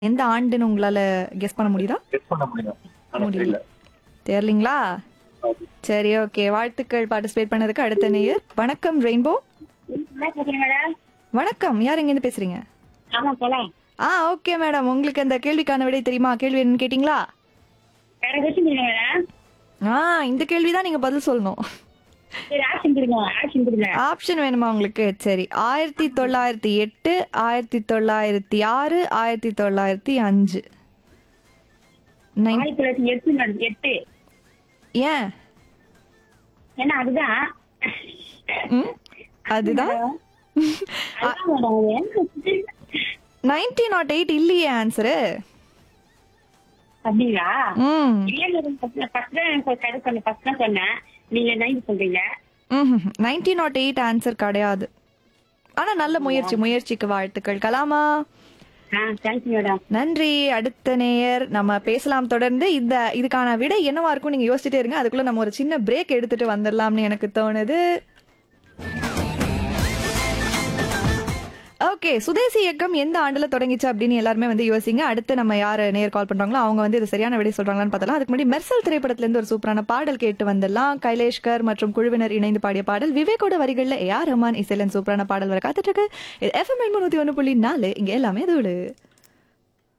எந்த ஆண்டுன்னு உங்களால கெஸ் பண்ண முடியுதா கெஸ் பண்ண முடியும் ஆனா முடியல. தெரியல தெரியலீங்களா Okay. சரி ஓகே வாழ்த்துக்கள் பார்ட்டிசிபேட் பண்ணதுக்கு அடுத்த நேயர் வணக்கம் ரெயின்போ என்ன கேக்குறீங்க மேடம் வணக்கம் யார் எங்கேருந்து பேசுறீங்க ஆமா போலாம் ஆ ஓகே மேடம் உங்களுக்கு அந்த கேள்விக்கான விடை தெரியுமா கேள்வி என்னன்னு கேட்டிங்களா வேற கொஸ்டின் கொடுங்க மேடம் ஆ இந்த கேள்வி தான் நீங்க பதில் சொல்லணும் சரி ஆக்ஷன் கொடுங்க ஆக்ஷன் கொடுங்க ஆப்ஷன் வேணுமா உங்களுக்கு சரி ஆயிரத்தி தொள்ளாயிரத்தி எட்டு ஆயிரத்தி தொள்ளாயிரத்தி ஆறு ஆயிரத்தி தொள்ளாயிரத்தி அஞ்சு நைன் ஆயிரத்தி தொள்ளாயிரத்தி எட்டு மேடம் எட்டு ஏன் ஏன்னா அதுதான் ம்? அதுதான் அதுதான் மேடம் அது. நைன்டீன் நாட் எயிட் இல்லையே ஆன்சரு அப்படிங்களா ம் இல்ல மேடம் ஃபர்ஸ்ட் தான் எனக்கு கரெக்ட் பண்ண ஃபர்ஸ்ட் தான் சொன்னேன் நீங்க நைன்டி சொல்றீங்க நைன்டீன் நாட் எயிட் ஆன்சர் கிடையாது ஆனா நல்ல முயற்சி முயற்சிக்கு வாழ்த்துக்கள் கலாமா ஆ தேங்க்யூ மேடம் நன்றி அடுத்த நேயர் நம்ம பேசலாம் தொடர்ந்து இந்த இதுக்கான விடை என்னவா இருக்கும் நீங்க யோசிச்சுட்டே இருங்க அதுக்குள்ள நம்ம ஒரு சின்ன பிரேக் எடுத்துட்டு வந்துடலாம்னு எனக்கு தோணுது ஓகே சுதேசி இயக்கம் எந்த ஆண்டுல தொடங்கிச்சு அப்படின்னு எல்லாருமே வந்து யோசிங்க அடுத்து நம்ம யார் நேர் கால் பண்றாங்களோ அவங்க வந்து இது சரியான விடை சொல்றாங்களான்னு பார்த்தலாம் அதுக்கு முன்னாடி மெர்சல் திரைப்படத்துல இருந்து ஒரு சூப்பரான பாடல் கேட்டு வந்துடலாம் கைலேஷ்கர் மற்றும் குழுவினர் இணைந்து பாடிய பாடல் விவேக்கோட வரிகள்ல ஏ ஆர் ரஹ்மான் இசைலன் சூப்பரான பாடல் வர காத்துட்டு இருக்கு இது எஃப்எம் எண்பது ஒன்று புள்ளி நாலு இங்க எல்லாமே தோடு